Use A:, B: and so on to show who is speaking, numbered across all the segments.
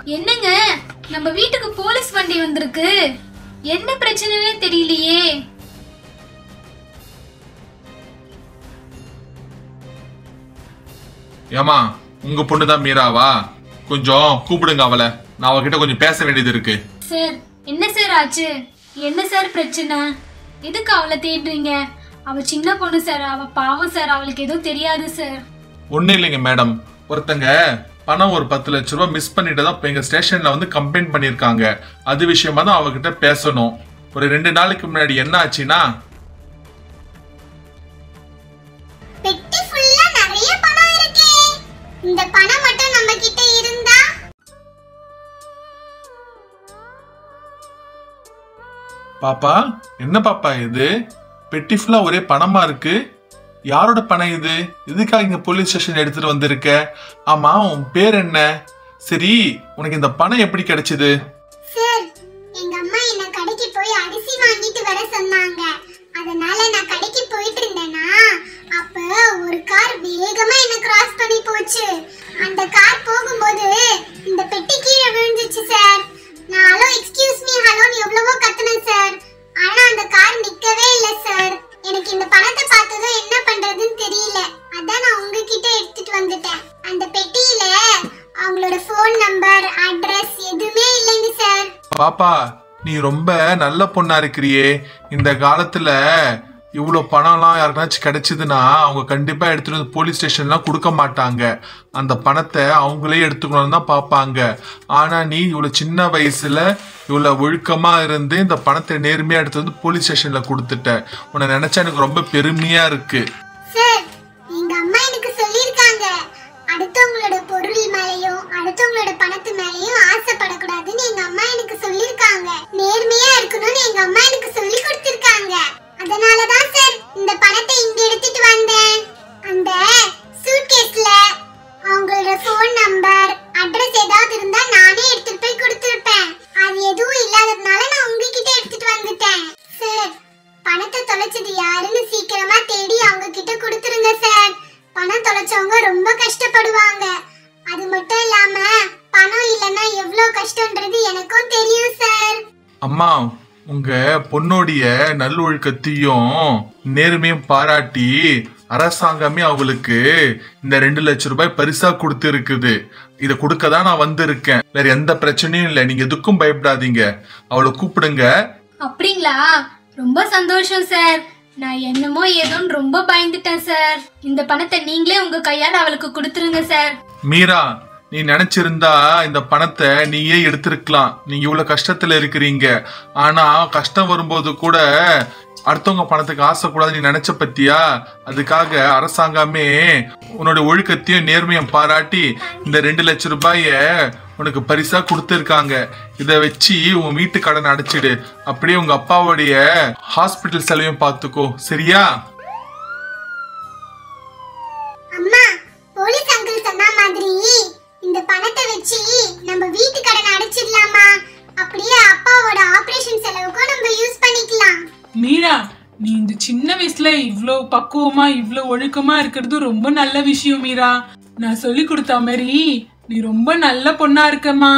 A: என்னங்க நம்ம வீட்டுக்கு போலீஸ் வண்டி வந்திருக்கு என்ன பிரச்சனைனே தெரியலையே
B: ஏமா உங்க பொண்ணு தான் மீராவா கொஞ்சம் கூப்பிடுங்க அவளை நான் அவகிட்ட கொஞ்சம் பேச வேண்டியது இருக்கு
A: சார் என்ன சார் ஆச்சு என்ன சார் பிரச்சனை எதுக்கு அவளை தேடுறீங்க அவ சின்ன பொண்ணு சார் அவ பாவம் சார் அவளுக்கு எதுவும் தெரியாது சார்
B: ஒன்றும் இல்லைங்க மேடம் ஒருத்தங்க பணம் ஒரு பத்து லட்ச ரூபா மிஸ் பண்ணிட்டு தான் இப்போ எங்கள் ஸ்டேஷனில் வந்து கம்ப்ளைண்ட் பண்ணியிருக்காங்க அது விஷயமா தான் அவகிட்ட பேசணும் ஒரு ரெண்டு நாளைக்கு முன்னாடி என்ன ஆச்சுன்னா
C: பெட்டி ஃபுல்லா நிறைய பணம் இருக்கே இந்த பணம் மட்டும் நம்ம கிட்ட இருந்தா
B: பாப்பா என்ன பாப்பா இது பெட்டி ஃபுல்லா ஒரே பணமா இருக்கு யாரோட பணம் இது எதுக்காக இங்க போலீஸ் ஸ்டேஷன் எடுத்துட்டு வந்திருக்க ஆமா உன் பேர் என்ன சரி உனக்கு இந்த பணம் எப்படி கிடைச்சது
C: சார் எங்க அம்மா என்ன கடைக்கு போய் அரிசி வாங்கிட்டு வர சொன்னாங்க அதனால நான் கடைக்கு போயிட்டு இருந்தேனா அப்ப ஒரு கார் வேகமா என்ன கிராஸ் பண்ணி போச்சு அந்த கார் போகும்போது இந்த பெட்டி கீழே விழுந்துச்சு சார் நான் ஹலோ எக்ஸ்கியூஸ் மீ ஹலோன்னு எவ்வளவோ கத்துனேன் சார் ஆனா அந்த கார் நிக்கவே இல்ல சார் எனக்கு இந்த பணத்தை பார்த்ததும் என்ன பண்றதுன்னு தெரியல அதான் நான் உங்ககிட்ட எடுத்துட்டு வந்துட்டேன் அந்த பெட்டியில அவங்களோட ஃபோன் நம்பர் அட்ரஸ் எதுவுமே இல்லைங்க சார்
B: பாப்பா நீ ரொம்ப நல்ல பொண்ணா இருக்கிறியே இந்த காலத்துல இவ்வளோ பணம்லாம் யாருக்குனாச்சும் கிடைச்சதுன்னா அவங்க கண்டிப்பா எடுத்துட்டு வந்து போலீஸ் ஸ்டேஷன்லாம் கொடுக்க மாட்டாங்க அந்த பணத்தை அவங்களே எடுத்துக்கணும்னு தான் பார்ப்பாங்க ஆனா நீ இவ்வளோ சின்ன வயசுல இவ்வளோ ஒழுக்கமா இருந்து இந்த பணத்தை நேர்மையா எடுத்து வந்து போலீஸ் ஸ்டேஷன்ல கொடுத்துட்ட உன்னை நினைச்சா எனக்கு ரொம்ப பெருமையா இருக்கு
C: சார் எங்க அம்மா எனக்கு சொல்லியிருக்காங்க அடுத்தவங்களோட பொருள் மேலயும் அடுத்தவங்களோட பணத்து மேலயும் ஆசைப்படக்கூடாதுன்னு எங்க அம்மா எனக்கு சொல்லியிருக்காங்க நேர்மையா இருக்கணும்னு எங்க அம்மா எனக்கு சொல்லி கொடுத்திருக்காங்க அதனாலதான் சார் இந்த பணத்தை இங்க எடுத்துட்டு வந்தேன் அந்த சூட்கேஸ்ல அவங்களோட ஃபோன் நம்பர் அட்ரஸ் ஏதாவது இருந்தா நானே எடுத்துட்டு போய் கொடுத்திருப்பேன் அது எதுவும் இல்லாததுனால நான் உங்ககிட்ட எடுத்துட்டு வந்துட்டேன் சார் பணத்தை தொலைச்சது யாருன்னு சீக்கிரமா தேடி அவங்க கிட்ட கொடுத்துருங்க சார் பணம் தொலைச்சவங்க ரொம்ப கஷ்டப்படுவாங்க அது மட்டும் இல்லாம பணம் இல்லைன்னா எவ்வளவு கஷ்டம்ன்றது எனக்கும் தெரியும் சார்
B: அம்மா உங்க பொண்ணோடைய நல்லொழுக்கத்தையும் நேர்மையும் பாராட்டி அரசாங்கமே அவங்களுக்கு இந்த ரெண்டு லட்சம் ரூபாய் பரிசா கொடுத்து இருக்குது இதை கொடுக்க தான் நான் வந்திருக்கேன் வேற எந்த பிரச்சனையும் இல்லை நீங்க எதுக்கும் பயப்படாதீங்க அவளை கூப்பிடுங்க
A: அப்படிங்களா ரொம்ப சந்தோஷம் சார் நான் என்னமோ ஏதோன்னு ரொம்ப பயந்துட்டேன் சார் இந்த பணத்தை நீங்களே உங்க கையால அவளுக்கு கொடுத்துருங்க சார்
B: மீரா நீ நினைச்சிருந்தா இந்த பணத்தை நீயே எடுத்திருக்கலாம் நீங்க இவ்வளவு கஷ்டத்துல இருக்கிறீங்க ஆனா கஷ்டம் வரும்போது கூட அடுத்தவங்க பணத்துக்கு ஆசைக்கூடாது நீ நினைச்ச பத்தியா அதுக்காக அரசாங்கமே உன்னோட ஒழுக்கத்தையும் நேர்மையும் பாராட்டி இந்த ரெண்டு லட்சம் ரூபாய உனக்கு பரிசா கொடுத்துருக்காங்க இதை வச்சு உன் வீட்டு கடன் அடைச்சிடு அப்படியே உங்க அப்பாவுடைய ஹாஸ்பிட்டல் செலவையும் பார்த்துக்கோ சரியா
C: அம்மா போலீஸ் அங்கிள் சொன்ன மாதிரி இந்த பணத்தை வச்சு நம்ம வீட்டு கடனை அடைச்சிடலாமா அப்படியே அப்பாவோட ஆபரேஷன் செலவுக்கும் நம்ம யூஸ் பண்ணிக்கலாம்
D: மீரா நீ இந்த சின்ன வயசுல இவ்ளோ பக்குவமா இவ்ளோ ஒழுக்கமா இருக்கிறது ரொம்ப நல்ல விஷயம் மீரா நான் சொல்லி கொடுத்த மாதிரி நீ ரொம்ப நல்ல பொண்ணா இருக்கம்மா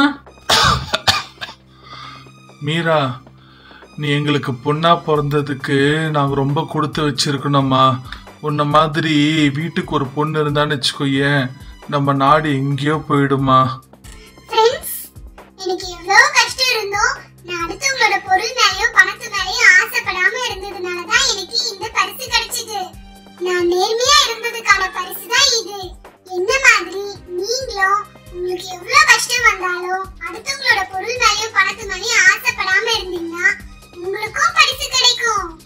B: மீரா நீ எங்களுக்கு பொண்ணா பிறந்ததுக்கு நாங்கள் ரொம்ப கொடுத்து வச்சிருக்கணும்மா உன்ன மாதிரி வீட்டுக்கு ஒரு பொண்ணு இருந்தான்னு வச்சுக்கோயேன் நம்ம நாடு எங்கேயோ போயிடுமா
C: ஃப்ரெண்ட்ஸ் எனக்கு எவ்வளவு கஷ்டம் இருந்தோ நான் அடுத்தவங்களோட பொருள் மேலயும் பணத்து மேலயும் ஆசைப்படாம இருந்ததுனால தான் எனக்கு இந்த பரிசு கிடைச்சது நான் நேர்மையா இருந்ததுக்கான பரிசு தான் இது என்ன மாதிரி நீங்களும் உங்களுக்கு எவ்வளவு கஷ்டம் வந்தாலும் அடுத்தவங்களோட பொருள் மேலயும் பணத்து மேலயும் ஆசைப்படாம இருந்தீங்கன்னா உங்களுக்கும் பரிசு கிடைக்கும்